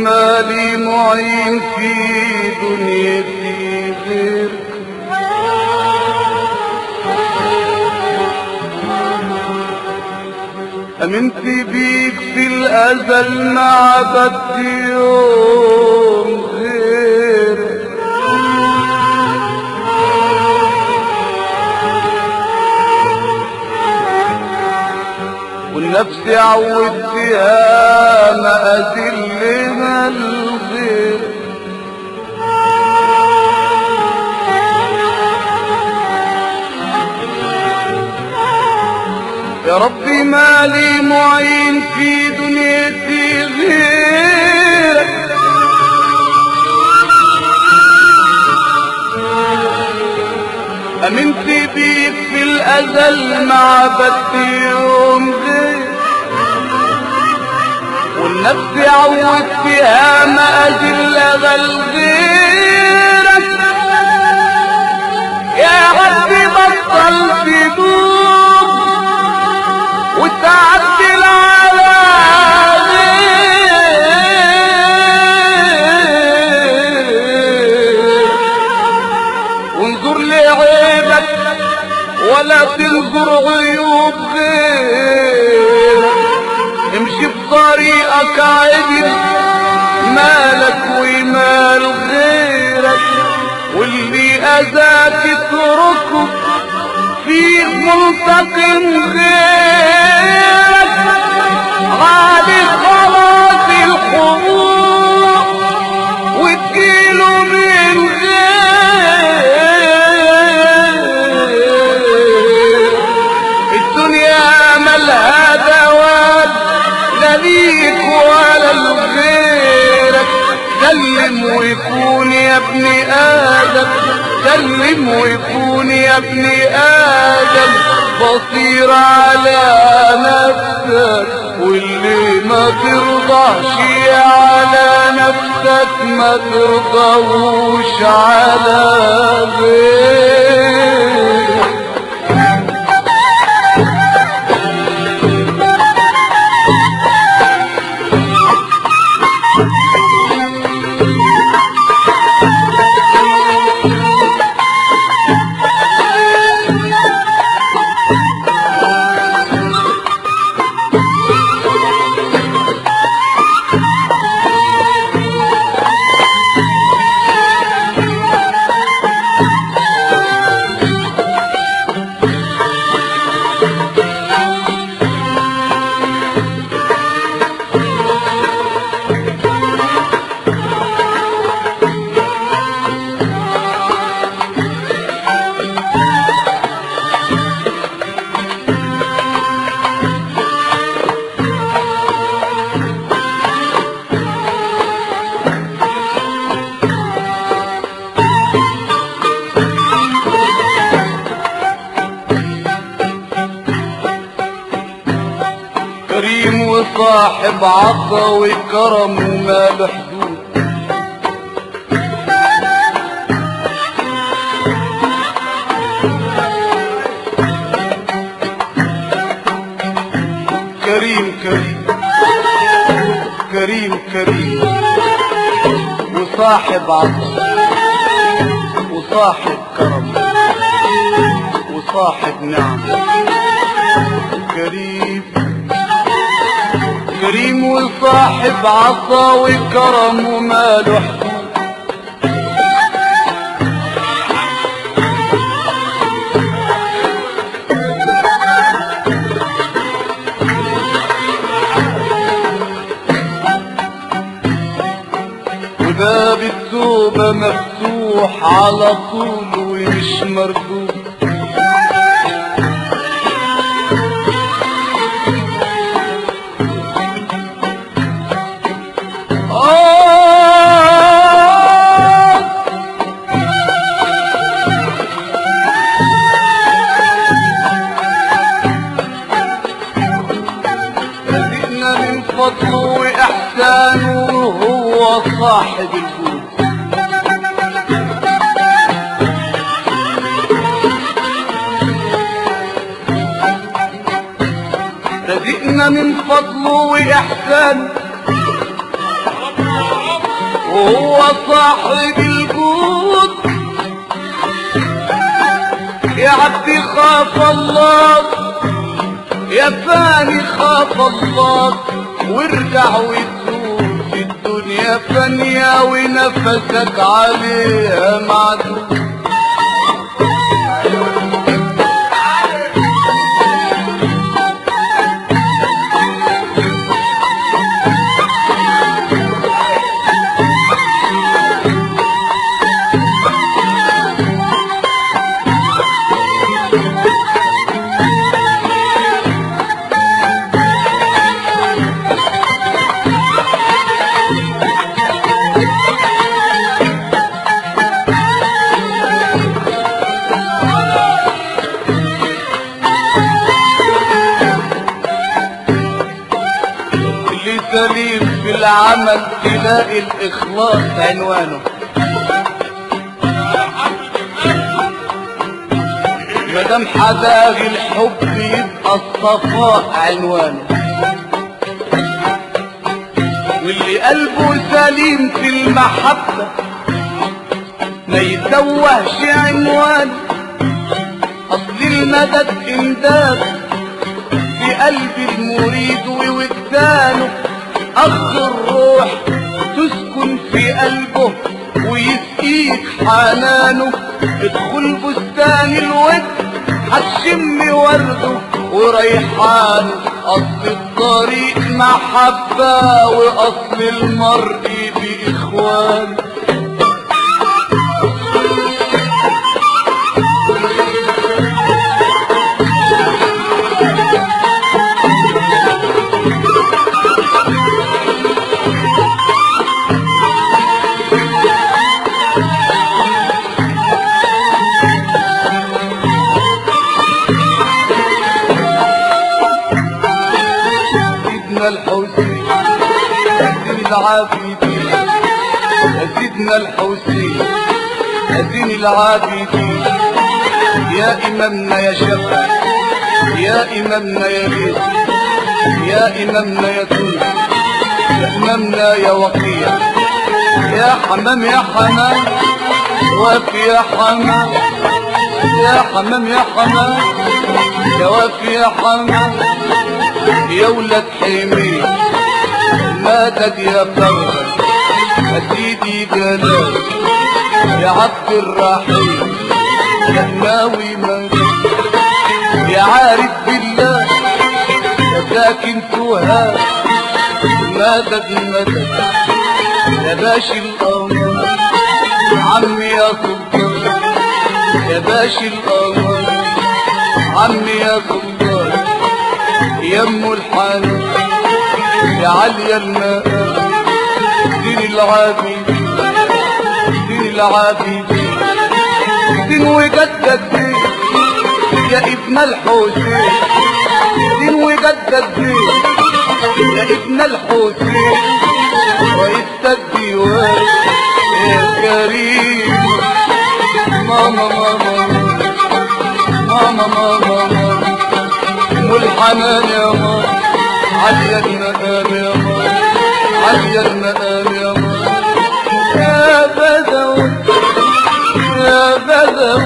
مالي معين في دنيتي غيرك أمنت بيك في الأزل ما عبدت يوم غيرك والنفس عودتها ما أذلها الغير يا ربي مالي معين في دنيتي غيرك أمنت بيك في الأزل ما عبدت يوم غير والنفس عودت فيها ما أجل غل غيرك يا ربي بطل في دوب وتعدل على غيرك وانظر لعيبك ولا تنظر عيوب غيرك امشي بطريقك عدل مالك ومال غيرك واللي اذاك اتركه فيه منتقم غيرك عادي خلاص الحقوق وتجيله من غير الدنيا ملها دواب لا ليك ولا لغيرك سلم ويكون يا ابن ادم سلم ويكون يا ابن ادم بصير على نفسك واللي ما ترضاش على نفسك ما ترضوش على غيرك كريم وصاحب عطا وكرم وما له حدود كريم كريم كريم كريم وصاحب عطا وصاحب كرم وصاحب نعم كريم كريم وصاحب عطا وكرم وما له حدود وباب التوبة مفتوح على طول ومش مردود آه رزقنا من فضله وإحسانه هو صاحب الجود رزقنا من فضله وإحسانه وهو صاحب الجود يا عبدي خاف الله يا فاني خاف الله وارجع وتوب الدنيا فانية ونفسك عليها معدود اللي سليم في العمل تلاقي الإخلاص عنوانه مدام حداغي الحب يبقى الصفاء عنوانه واللي قلبه سليم في المحبة ما يتوهش عنوانه أصل المدد إمداد في قلب المريد ووجدانه أخ الروح تسكن في قلبه ويسقيك حنانه ادخل بستان الود هتشم ورده وريحانه أصل الطريق محبة وأصل المرء بإخوانه سيدنا الحسين سيدنا العابدين يا سيدنا الحسين يا زين العابدين يا إمامنا يا شفا يا إمامنا يا بيت يا إمامنا يا تونس يا إمامنا يا وقيع يا حمام يا حمام وافي يا حمام يا حمام يا حمام يا وافي يا حمام يا ولد حميد مدد يا فرغل يا سيدي جلال يا عبد الرحيم يا ناوي مدد يا عارف بالله يا ساكن سوهاج مدد مدد يا باشا القمر عمي يا سلطان يا باشا القمر عمي يا سلطان يا ام الحنان يا عليا الماء دين العابدين دين العابدين دين وجدد دين يا ابن الحسين دين وجدد دين يا ابن الحسين رئيس الديوان يا كريم ماما ماما ماما ماما ماما ام الحنان يا ماما عليا المقام يا ماما عليا المقام يا ماما يا بدو يا بدو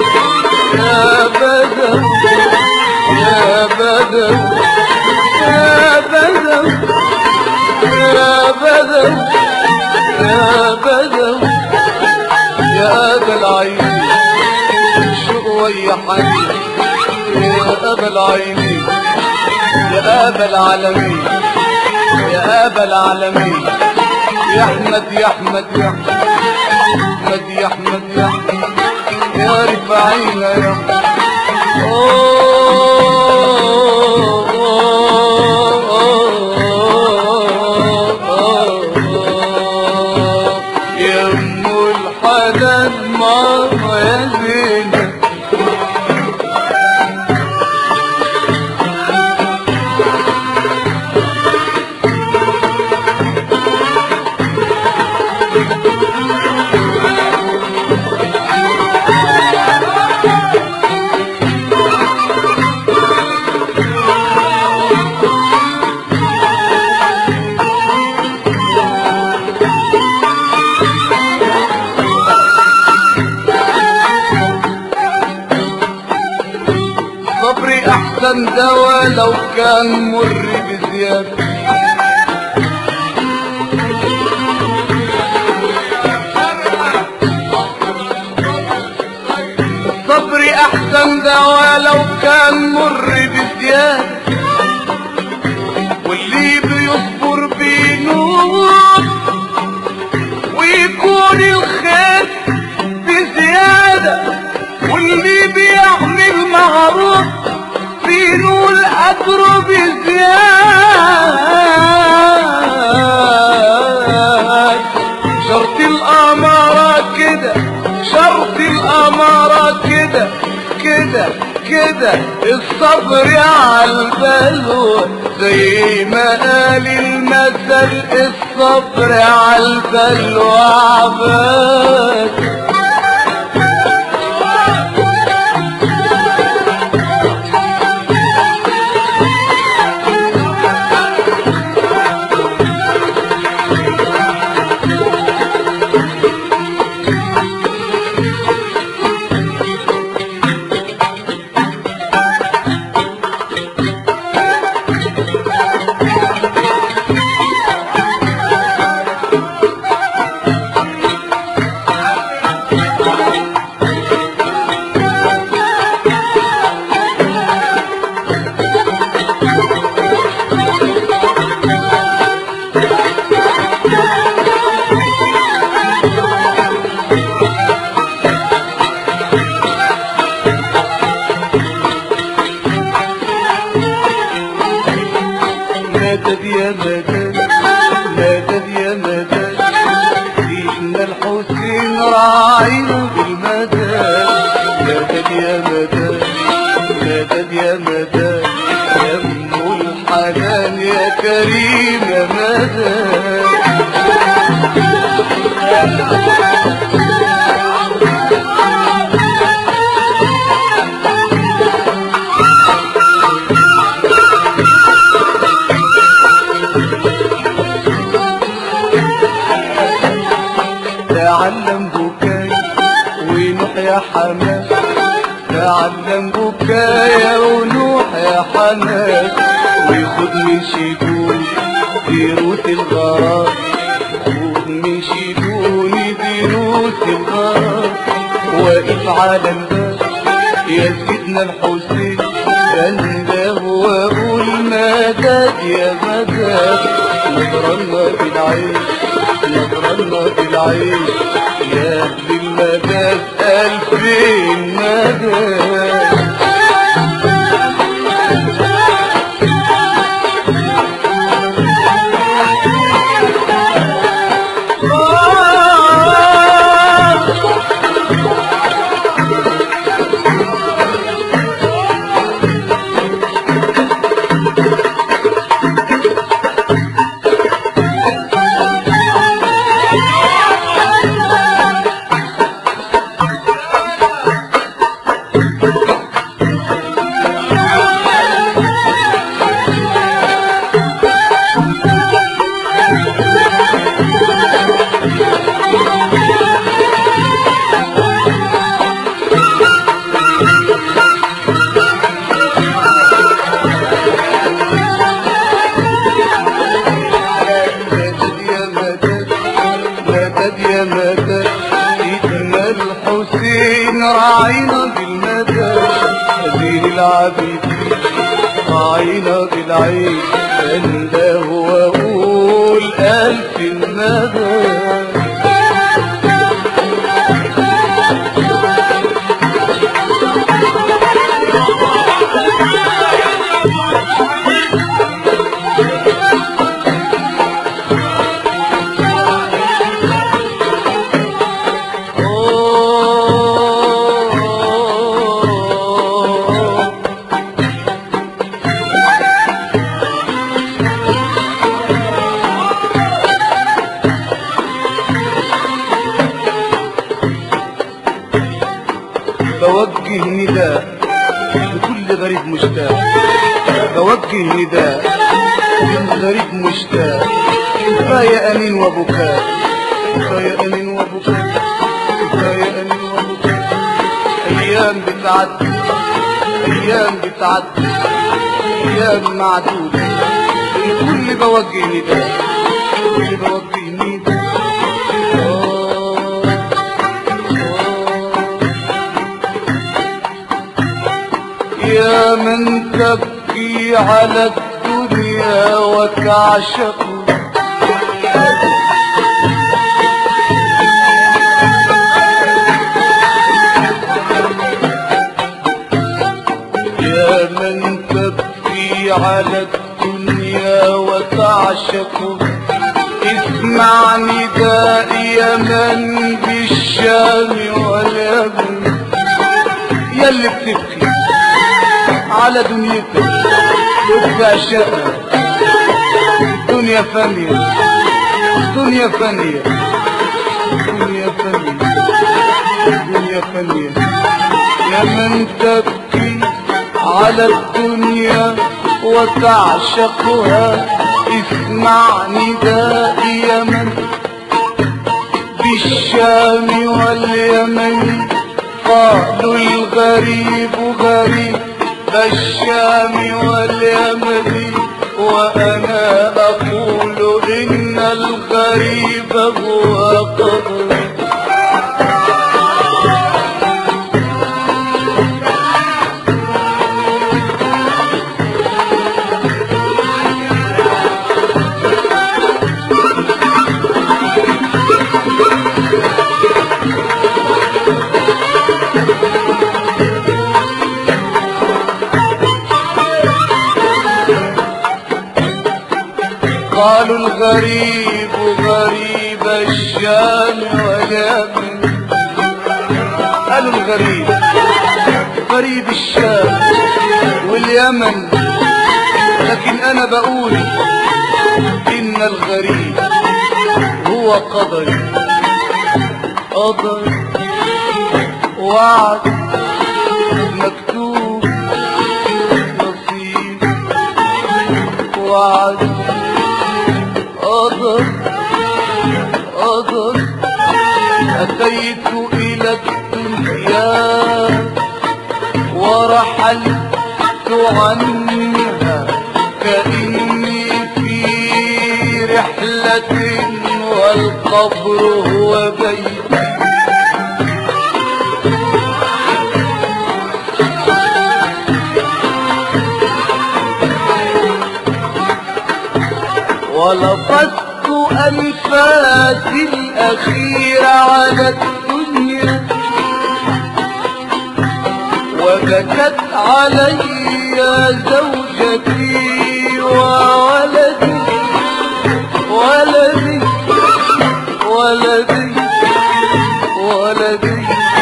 يا بدو يا بدو يا بدو يا بدو يا بدو يا ابا العين شوية حنين يا ابا العينين يا ابا العالمين يا ابا العالمين يا احمد يا احمد يا احمد يا احمد يا احمد يا رفعينا يا يا ام الحنان ماما يا زينب الصبر احسن دواء لو كان مر بزيادة الصبر احسن دواء لو كان مر بزيادة واللي بيصبر بينور ويكون الخير بزيادة واللي بيعمل معروف بينول أجره بزيادة شرط الأمارة كده شرط الأمارة كده كده كده الصبر على البلوى زي ما قال المثل الصبر على البلوى عباد مدد يا مدد مدد يا مدد سيدنا الحسين راعينا بالمدد مدد يا مدد مدد يا مدد يا ام الحنان يا كريم يا مدد تعلم بكاي ونوح يا حماد تعلم بكايا ونوح يا حماد وخد من شدون دروس الغرام خد من شدون دروس الغرام واقف على الباب يا سيدنا الحسين انده واقول مدد يا مدد نظرنا في العين نظرنا في العين يا اهل المدد الفين مدد مدد يا مدد مدد يا مدد سيدنا الحسين راعينا بالمدد دين العابدين راعينا بالعين انده واقول الف مدد أوه. بوجه نداء لكل غريب مشتاق بوجه نداء للغريب مشتاق كفاية أنين وبكاء كفاية أنين وبكاء كفاية أنين وبكاء أيام بتعدي ايام بتعدي ايام معدودة الكل بوجه نداء الكل بوجه نداء آه، آه. يا من تبكي على الدنيا وتعشق يا من تبكي على الدنيا وتعشق اسمع نداء يا من بالشام واليمن يا اللي بتبكي على دنيتك وبتعشقها دنيا فانية دنيا فانية دنيا فانية دنيا فانية يا من تبكي على الدنيا وتعشقها اسمع نداء يا من بالشام واليمن قالوا الغريب غريب بالشام واليمن وأنا أقول إن الغريب هو قبري قالوا الغريب غريب الشام واليمن قالوا الغريب غريب الشام واليمن لكن انا بقول ان الغريب هو قدري قدر وعد مكتوب نصيب وعد قدر قدر أتيت إلى الدنيا ورحلت عنها كأني في رحلة والقبر هو بيتي ولفظت أنفاسي الأخيرة على الدنيا وبكت علي زوجتي وولدي ولدي ولدي ولدي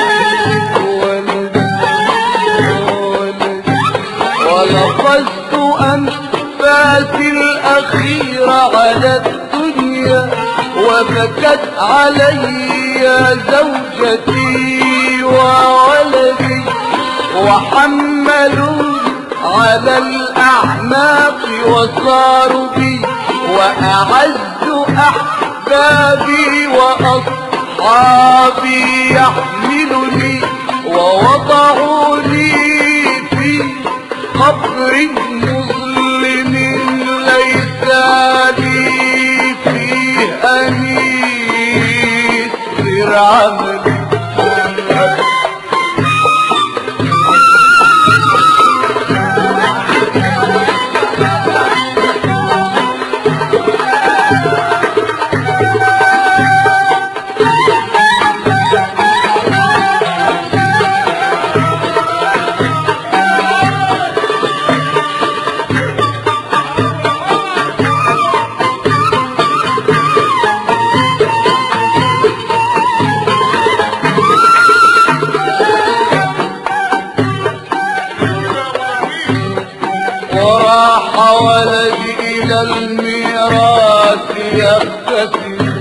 ولدي ولدي ولفظت أنفاسي الأخيرة على الدنيا وبكت علي زوجتي وولدي وحملوا على الأعناق وصاروا بي وأعز أحبابي وأصحابي يحملني ووضعوني في قبر مظلم ليس لي فيه أنيس غير عملي وراح ولدي إلى الميراث يختفي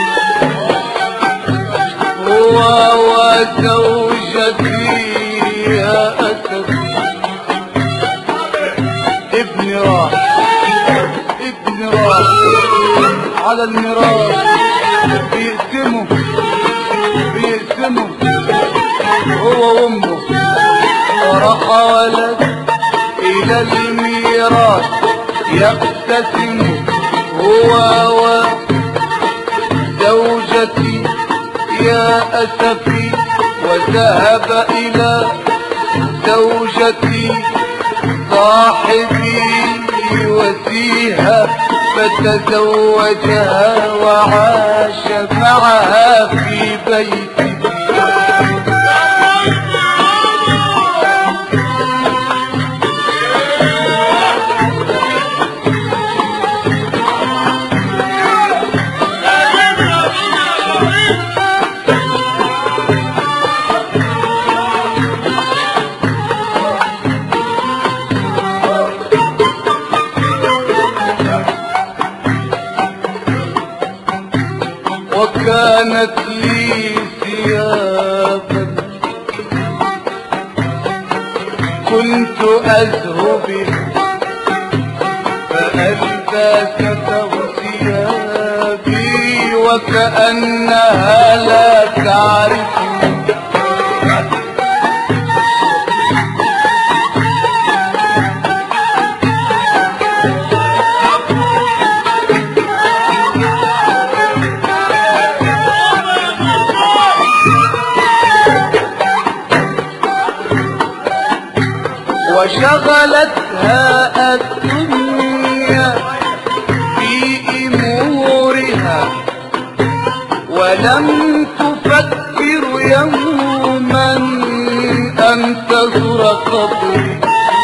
هو وزوجتي يا أسفي ابني راح ابني راح على الميراث بيقسموا بيقسموا هو وامه وراح ولد إلى الميراث يقتسم هو وزوجتي يا أسفي وذهب إلى زوجتي صاحبي وفيها فتزوجها وعاش معها في بيتي وكانت لي ثيابا كنت أزهو بها فألبسته ثيابي وكأنها لا تعرفني وشغلتها الدنيا في امورها ولم تفكر يوما ان تزور قبري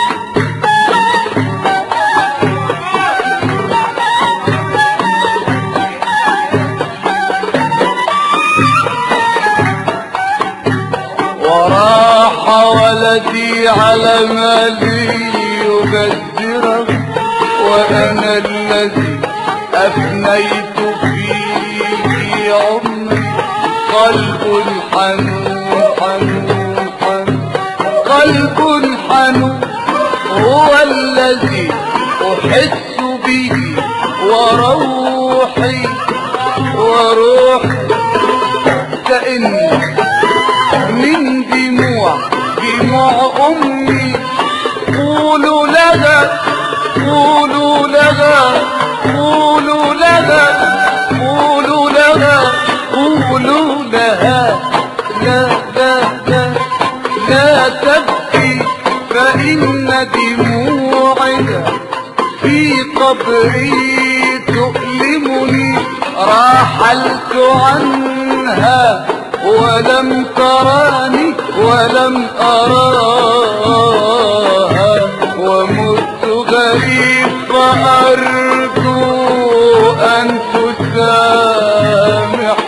وراح ولدي على مالي يبذره وانا الذي افنيت فيه عمري قلب حنون حنون حنون قلب حنون هو الذي احس به وروحي وروحي كأني من دموع دموع امي قولوا لها قولوا لها قولوا لها قولوا لها قولوا لها لا لا لا لا تبكي فإن دموعها في قبري تؤلمني راحلت عنها ولم تراني ولم أراها ومت غريب فأرجو أن تسامحني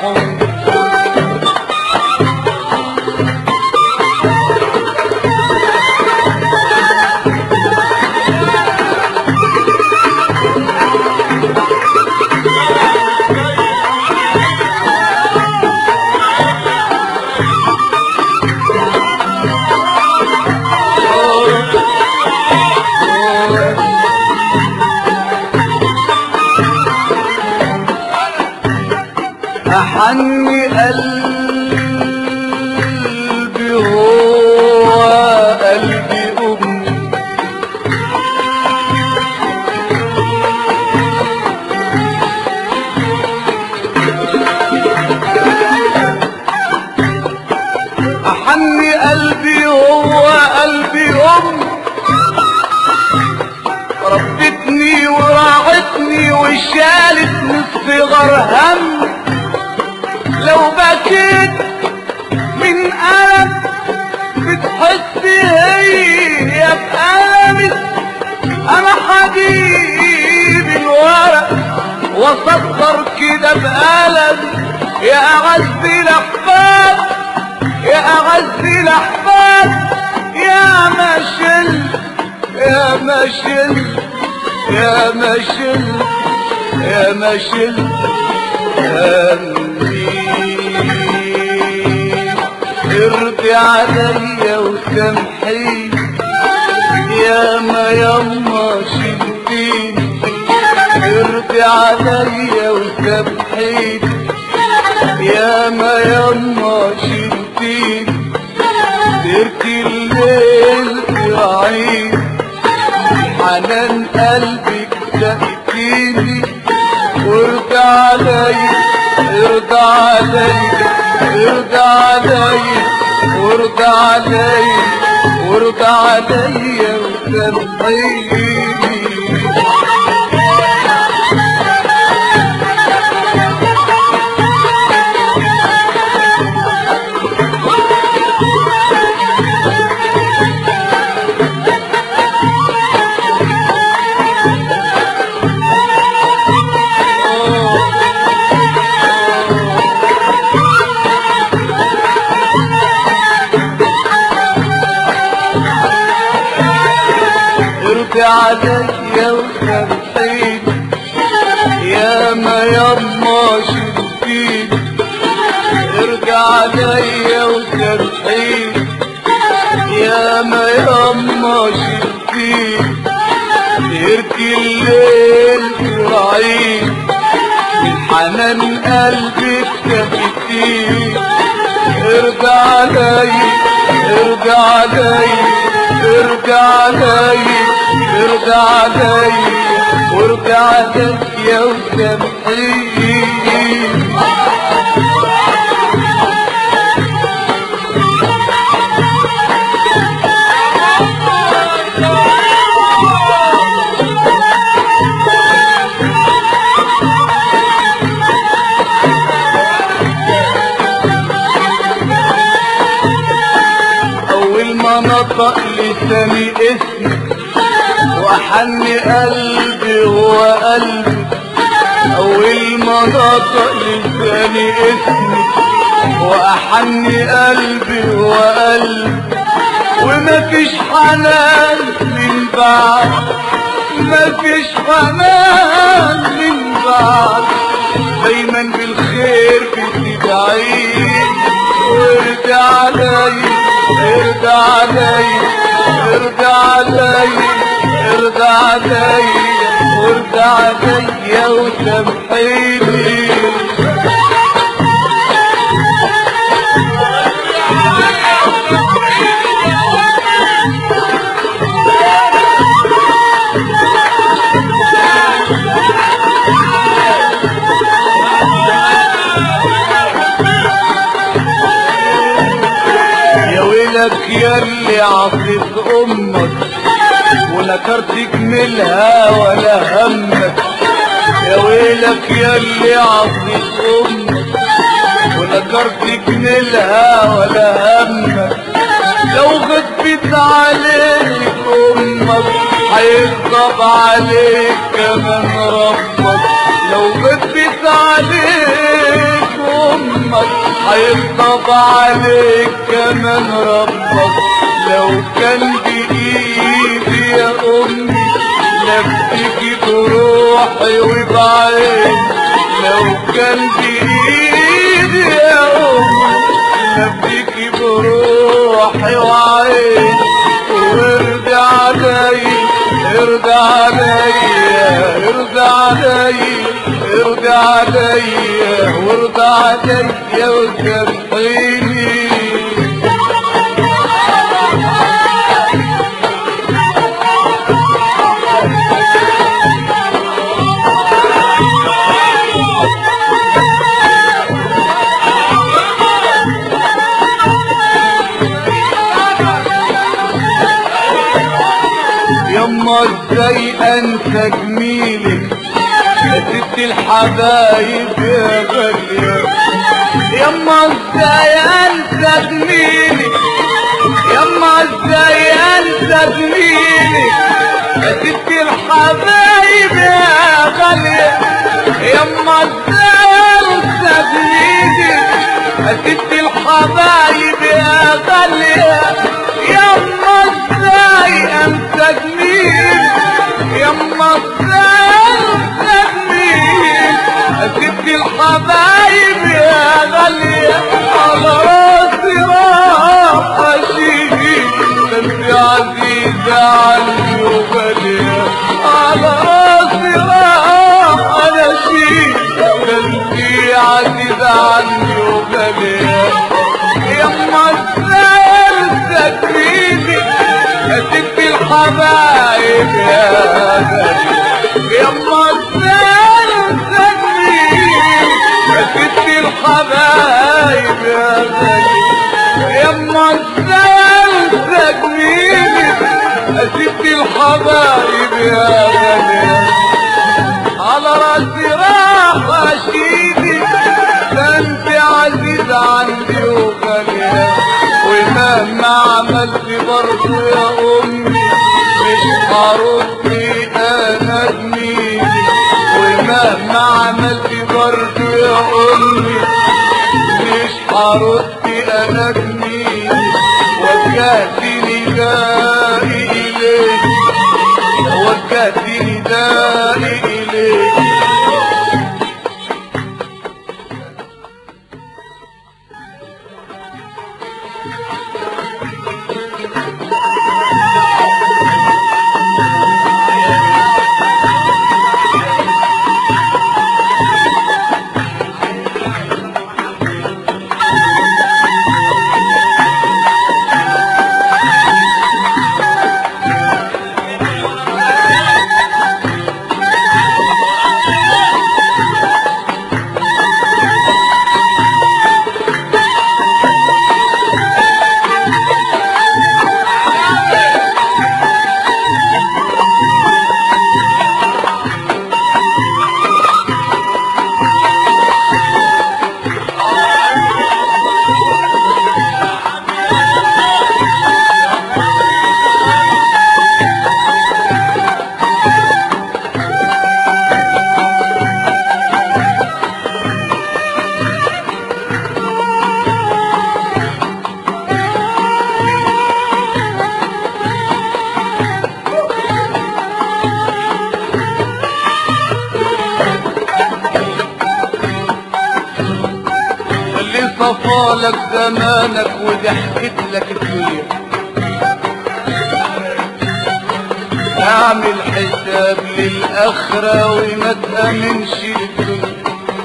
أحني قلبي هو قلبي أمي أحني قلبي هو قلبي أمي ربتني وراعتني وشالت من صغر همي لو بكيت من ألم بتحس هي بألمي أنا حبيب الورق وصدر كده بألم يا أعز الأحباب يا أعز الأحباب يا مشل يا مشل يا مشل يا مشل همي ارضي عليا وسامحي يا ما يما شلتيني ارضي عليا وسامحيني يا ما يما شلتيني سرت الليل سامحيني حنان قلبك تأتيني وارجع علي ارجع علي ارجع علي وارجع علي وارجع علي وسامحيني ارجع عليا وسامحيني يا ما يما شلتيني ارجع عليا وسامحيني يا ما يما شلتيني يركي الليل في عيني من حنان قلبك كفتيني ارجع عليا ارجع عليا ارجع علي ارجع علي وارجع علي وسامحيني اول ما نطق لساني اسمك وحن قلبي هو قلبي اول ما نطق لساني اسمك واحن قلبي هو قلبي ومفيش حنان من بعد مفيش حنان من بعد دايما بالخير بتدعيني وارجع علي ارجع علي ارجع علي ارجع علي وارجع علي وسامحيني يا ويلك يا اللي عصيت امك ونكرت جميلها ولا همك يا ويلك يا اللي عصيت امك ونكرت جميلها ولا همك لو غضبت عليك امك هيغضب عليك كمان ربك لو غضبت عليك امك هيغضب عليك كمان ربك لو كان بايدي يا امي لفيك بروحي وبعيني لو كان بايدي يا امي لفيك بروحي وعيني وارجع علي ارجع علي ارجع علي ارجع علي وارجع علي وسامحيني يما ازاي انسى جميلك يا ست الحبايب يا غالية يما ازاي انسى جميلك يما ازاي انسى جميلك يا ست الحبايب يا غالية يما ازاي انسى جميلك يا ست الحبايب يا غالية يما ازاي انسى جميلك يما ازاي انسى جميلك يا ست الحبايب يا غالية على راسي راح اشيلك ده انت عزيزة عني وغالية على راسي راح انا اشيلك ده انت عزيزة عني وغالية يما ازاي انسى يما الثالثة مين يا ست الحبايب يا غالي يما الثالثة مين يا ست الحبايب يا غالي على راسي راح اشيدي ده انت عزيز عندي وغالية ومهما عملت برضه يا امي مش هردي انا جميلي ومهما عملت برضه يا امي مش هردي انا جميلي وجهت ندائي اليك وجهت ندائي اليك اللي صفالك زمانك وضحكت لك الدنيا اعمل حساب للآخرة وما تأمنش للدنيا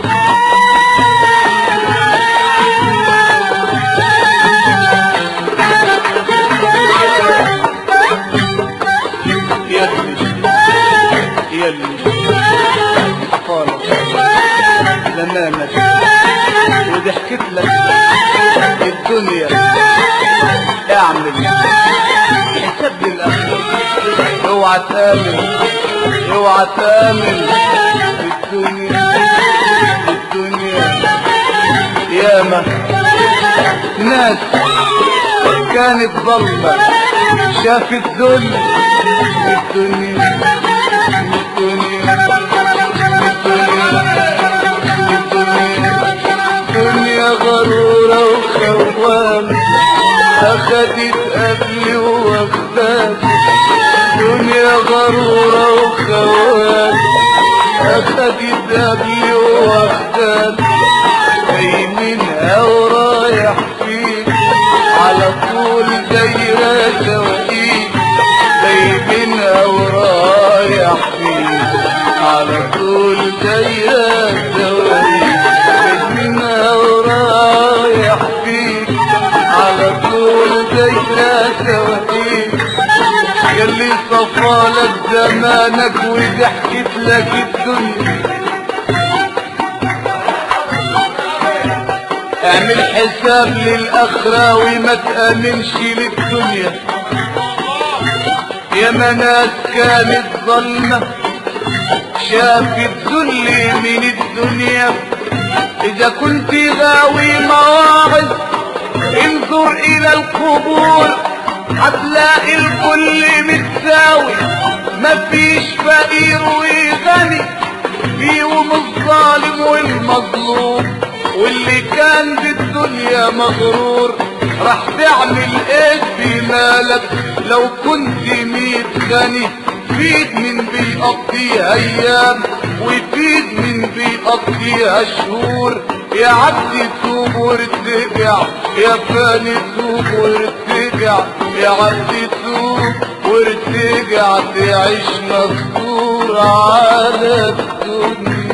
يلي يلي صفالك زمانك وضحكت لك الدنيا اعمل حساب للآخرة اوعى تآمن اوعى تآمن الدنيا الدنيا ياما ناس كانت ظلمة شافت ذل الدنيا الدنيا الدنيا دنيا غرورة وخوانة أخدت قبلي واخداني دنيا غرورة وخوانة أخدت قبلي واخداني جاي منها ورايح فيك على طول دايرة سواقيك جاي منها ورايح فيك على طول دايرة سواقيك جاي منها ورايح فيك على طول دايرة سواقيك يلي صفالك زمانك وضحكت لك الدنيا اعمل حساب للآخرة وما تأمنش للدنيا يا مناس كانت ظلمة شافت ذل من الدنيا إذا كنت غاوي مواعظ انظر إلى القبور هتلاقي الكل متساوي مفيش فقير وغني فيهم الظالم والمظلوم واللي كان بالدنيا مغرور راح تعمل ايه في مالك لو كنت ميت غني فيد من بيقضيها ايام ويفيد من بيقضيها شهور يا عبد توب وارتجع يا فاني توب وارتجع يا عبد توب وارتجع تعيش مستور على الدنيا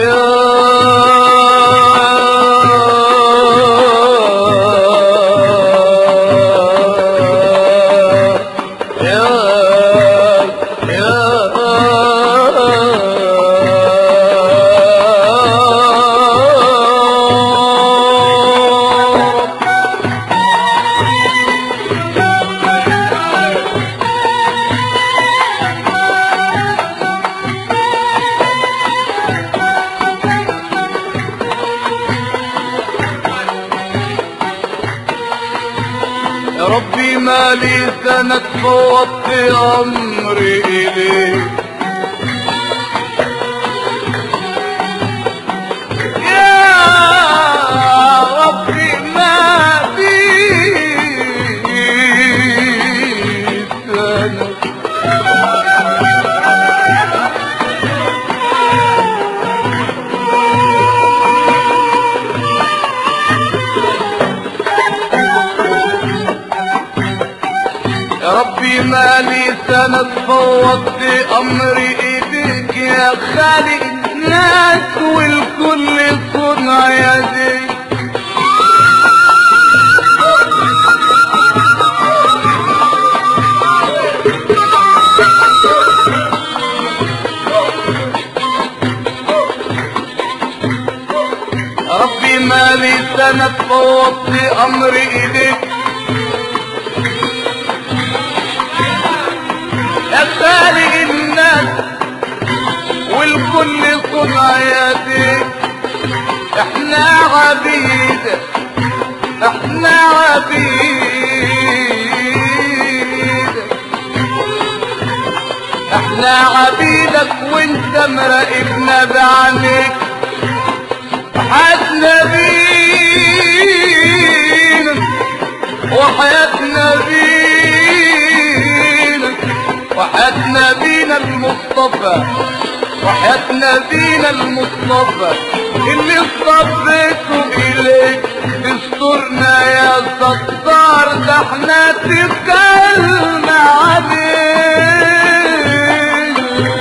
يا ربي ما لي سنة فوضت أمري إليك يا ربي ما لي سنة يا ربي ما لي سنة فوضت أمري إيديك يا خالق الناس والكل صنع يديك يا ربي ما لي سنة فوضت أمري إيديك يا خالق الناس والكل صنع يديك احنا عبيد احنا عبيد احنا عبيدك وانت مراقبنا بعينيك حياتنا بينا وحياتنا بينا وحياتنا بينا المصطفى وحياتنا بينا المصطفى اللي صبيته إليك تسترنا يا ستار ده احنا تكلنا عليك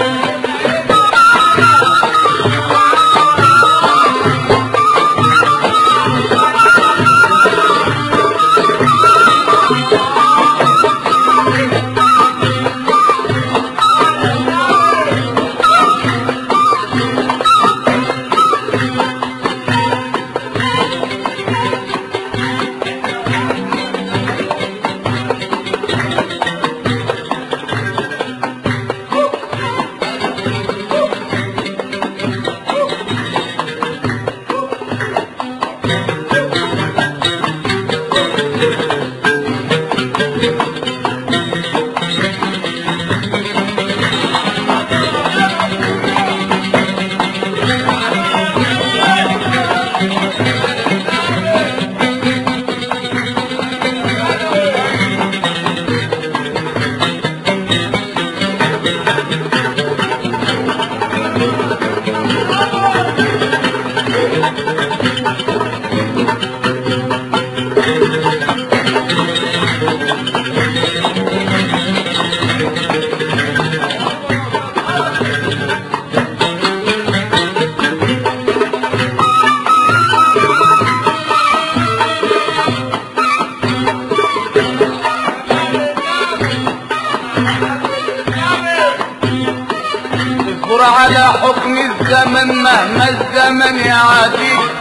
اصبر على حكم الزمن مهما الزمن يعاديك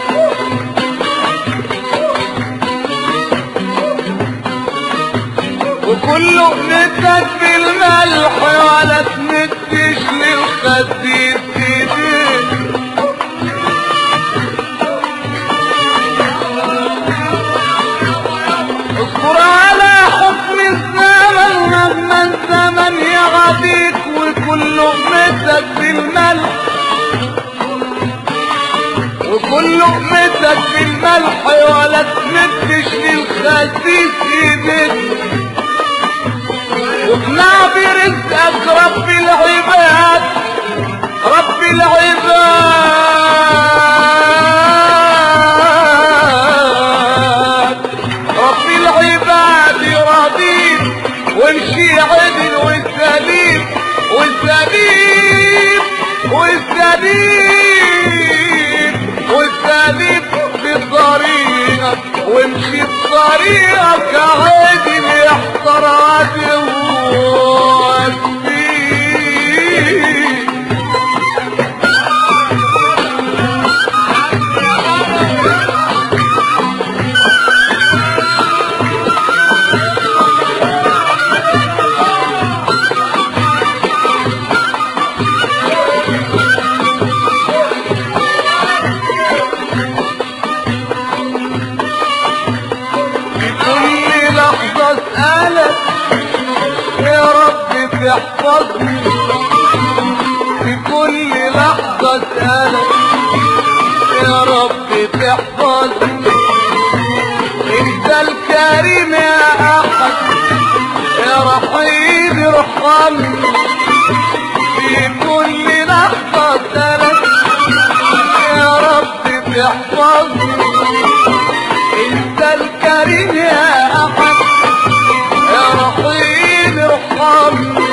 وكل لقمتك بالملح ولا تمدش للخديد ايديك اصبر على حكم الزمن مهما الزمن يغاديك وكل لقمتك بالملح وكل لقمتك بالملح ولا تمدش للخسيس ايديك واقنع برزقك رب العباد رب العباد رب العباد راضين وامشي عدل والسليم والسليم والسليم عادي يحضر عدو وفيه كل لحظة اسألك يا رب تحفظني في كل لحظة اسألك يا رب تحفظني انت الكريم يا احد يا رحيم ارحمني في كل لحظة اسألك يا رب تحفظني انت الكريم يا احد يا رحيم ارحمني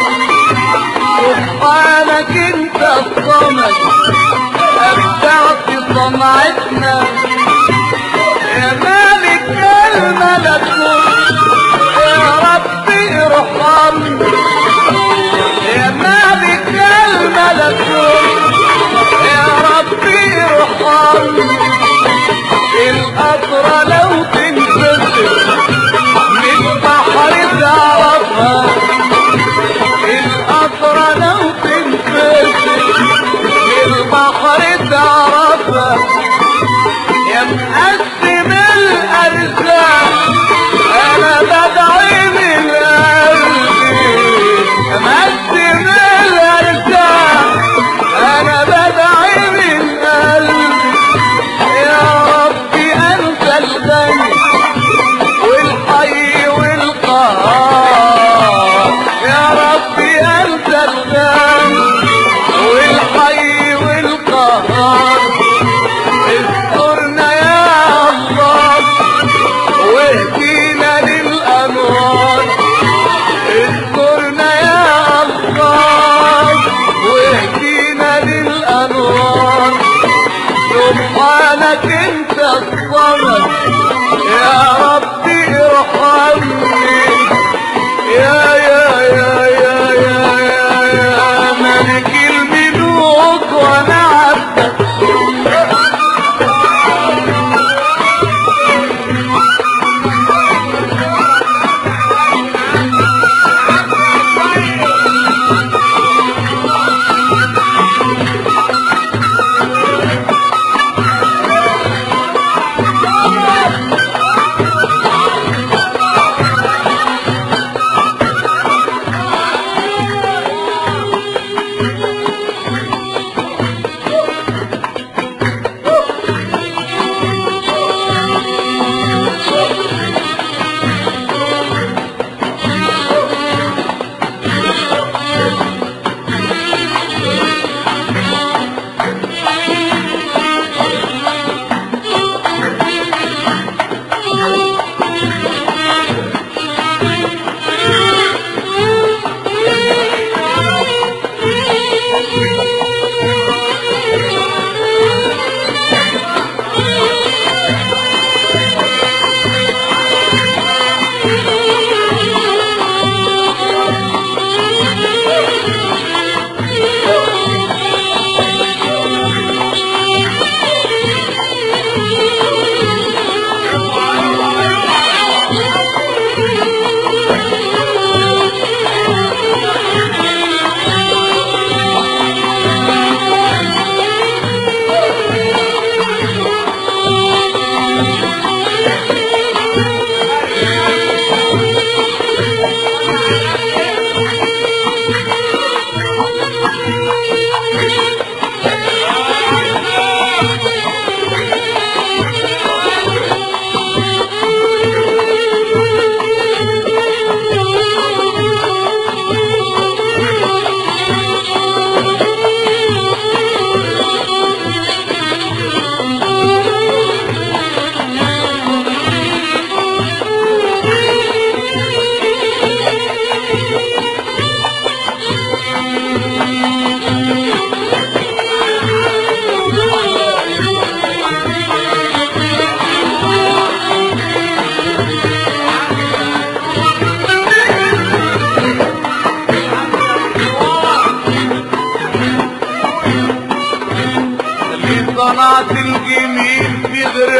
سبحانك انت الصمد ابدعت صنعتنا يا مالك الملكوت يا ربي ارحمني يا مالك الملكوت يا ربي ارحمني القطرة لو تنفصل من بحر تعرفها القطرة لو تنفصل من بحر تعرفها يا مقسم الأرزاق أنا بدعي من قلبي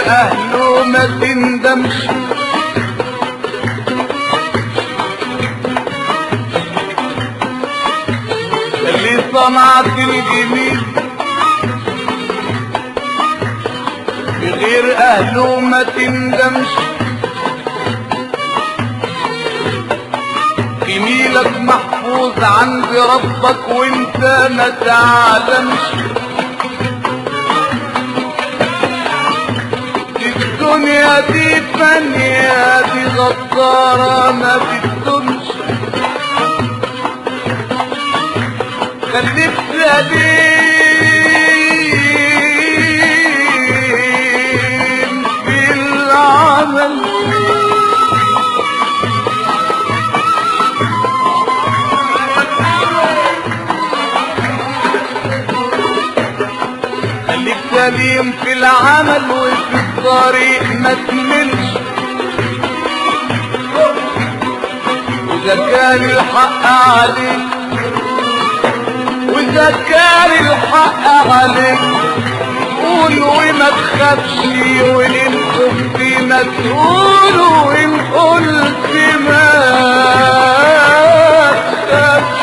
اهله ما تندمش اللي صنعت الجميل بغير اهله ما تندمش جميلك محفوظ عند ربك وانت ما تعلمش الدنيا دي فانية دي غدارة ما بتدومش خليك سليم في العمل خليك سليم في العمل وفي الطريق ما تملش وإذا كان الحق عليك وإذا كان الحق عليك قول وما تخافش وإن خفت ما تقول وإن قلت ما تخافش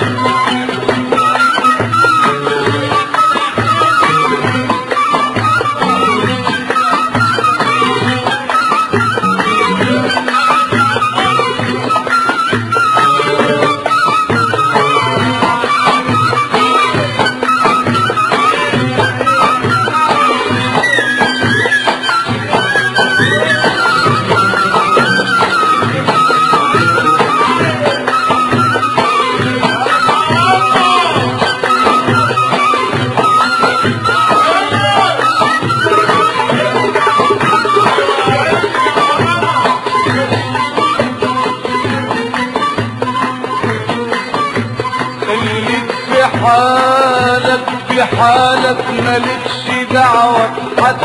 خليك في حالك في حالك مالكش دعوة بحد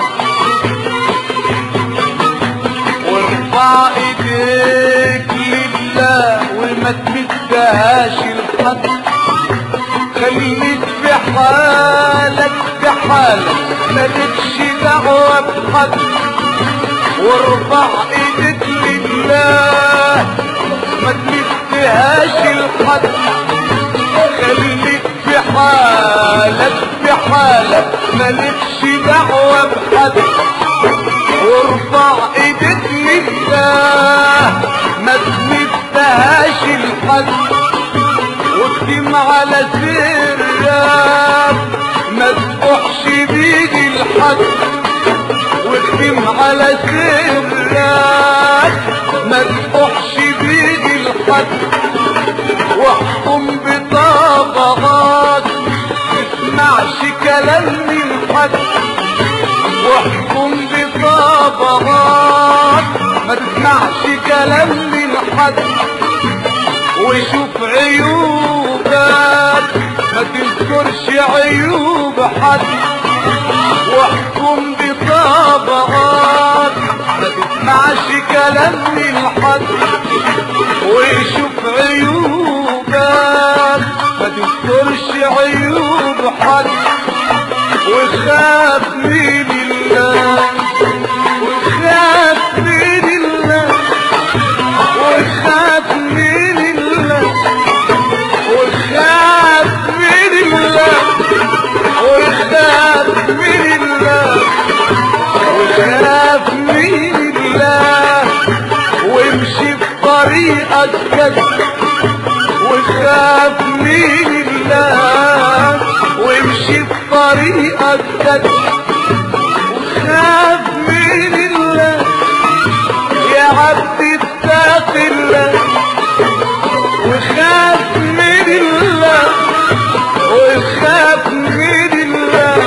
وارفع ايديك لله وما تمدهاش لحد خليك في حالك في حالك مالكش دعوة بحد وارفع ايديك لله ما تمدهاش لحد خليك في حالك في حالك مالكش دعوة بحد وارفع ايدك لله ما تمدهاش لحد واكتم على سرك ما تفحش بيدي لحد واكتم على سرك ما تفحش بيدي لحد واحكم بطبقات تسمعش كلام من حد واحكم بطبقات ما تسمعش كلام من حد وشوف عيوبك ما تذكرش عيوب حد واحكم بطبقات ما تسمعش كلام من حد وشوف عيوبك ما تذكرش عيوب حد وخاف من الله وخاف من الله وخاف من الله وخاف من الله وخاف من الله وخاف من الله وامشي في طريقك كده وخاف من الله وامشي في طريقك كده وخاف من الله يا عبد اتق الله وخاف من الله وخاف من الله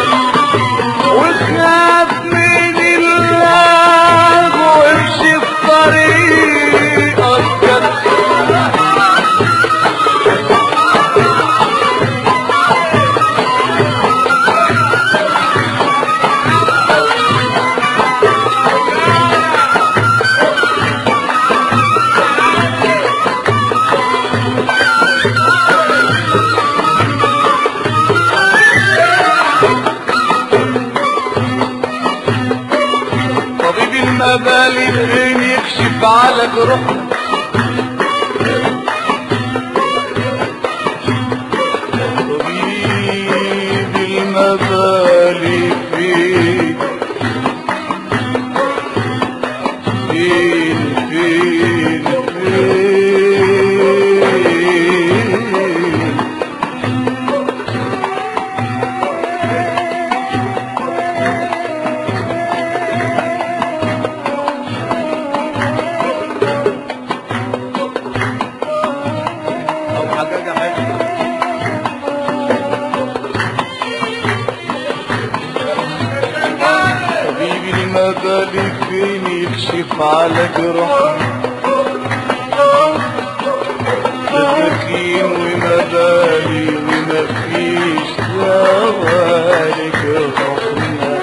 وخاف من الله وامشي في طريقك كده المبالي فين يكشف على جروحنا طبيب المبالي فين فين فين فين أو حاجة حاجة حبيبي المبالي فين يكشف على جروحنا مساكين ومبالي وما فيش دواء لجروحنا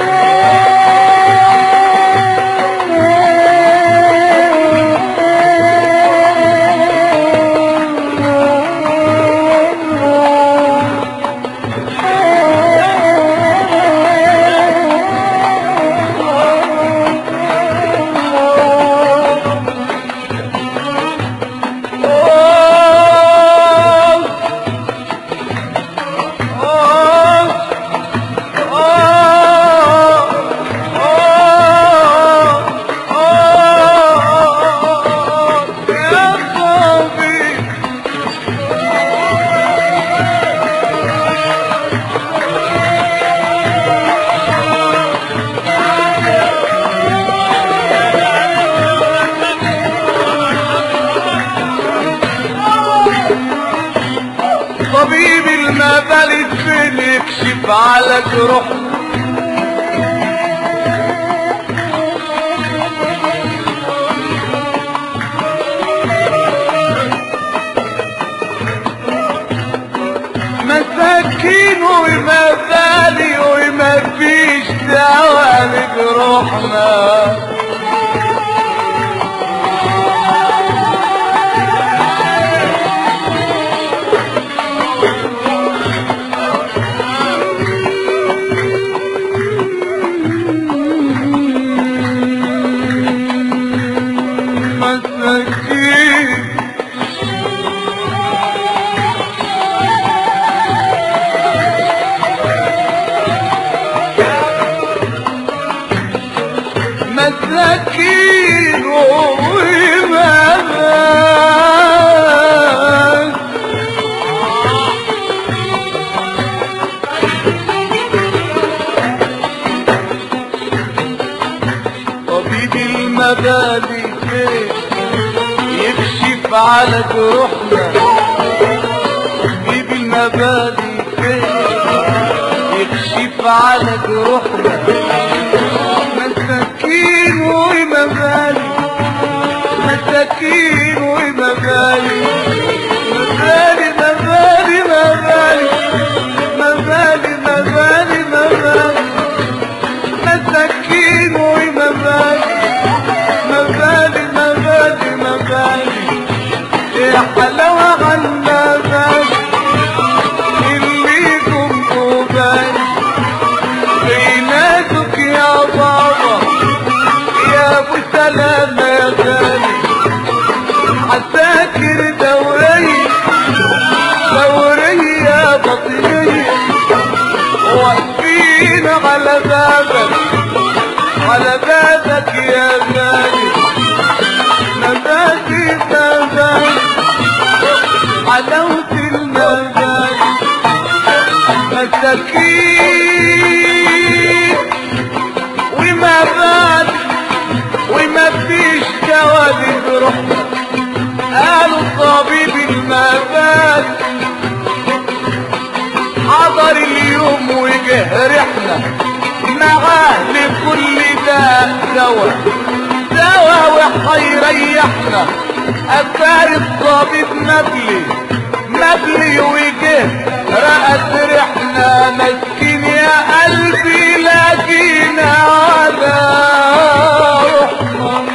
طبيب المبالي فين يكشف على جروحنا مساكين ومبالي وما فيش دواء لجروحنا مساكين مساكين ومبالي طبيب المبادئ فين يكشف على جروحنا طبيب المبادئ فين يكشف على جروحنا مساكين ومبالي مساكين ومبالي مبالي مبالي مبالي مبالي مبالي مبالي مساكين ومبالي مبالي مبالي مبالي يا حلاوة على المبالي اللي كنتوا بالي بيناتك يا بابا يا ابو سلام يا غالي عساكر دورية دورية بطنية واقفين على بابك على بابك يا غالي مبادئ مبادئ حلاوة المبادئ مساكين وما بعد وما فيش جواد بروحنا قالوا طبيب المباد حضر اليوم وجهرحنا معاه لكل داء دواء دواء وحيريحنا أفاري الطبيب مبلي مبلي وجه رأت رحنا مسكين يا قلبي لكن على روحنا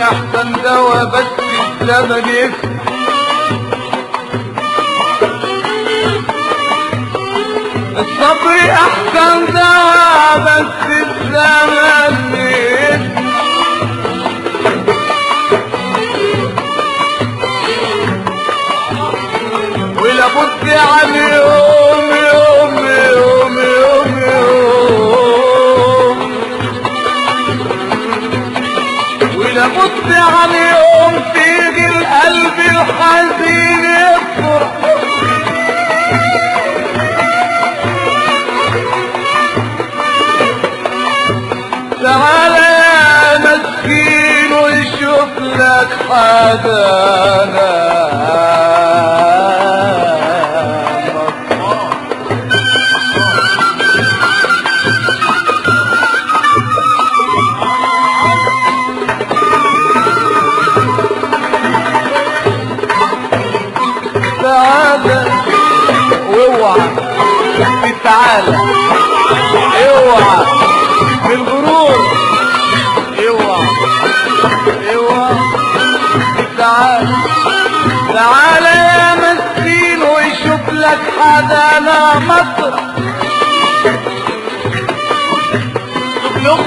احسن دوا بس الزمن يفتح الصبر احسن دوا بس الزمن يفتح ولابد عن يوم يوم يوم يوم يوم ولابد عن يوم تيجي القلب الحزين يفرح تعالى يا مسكين ويشوف لك حاجة تعالى واوعى تعالى اوعى بالغرور اوعى اوعى تعالى تعالى يا مسكين ويشوف لك حدا انا مصر تبلغ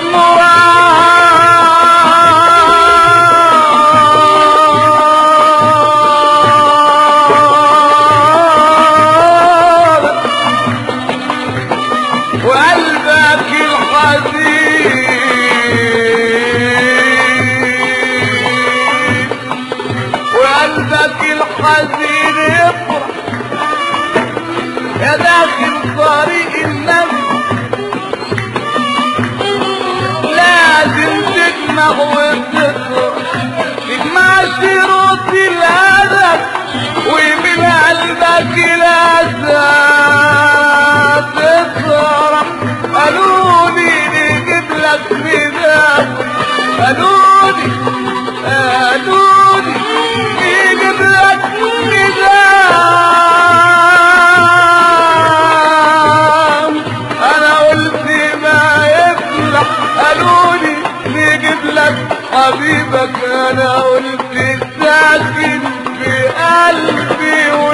مراد وقلبك الحزين وقلبك الحزين يفرح يا داخل طريق النفس لازم تجمع وتفرح تجمع شروط الهدف ومن قلبك الأسى تفرح قالولي نجيب لك ميزان قالولي قالولي نجيب لك ميزان انا قلت ما يفلح قالولي نجيب لك حبيبك انا قلت ساكن في قلبي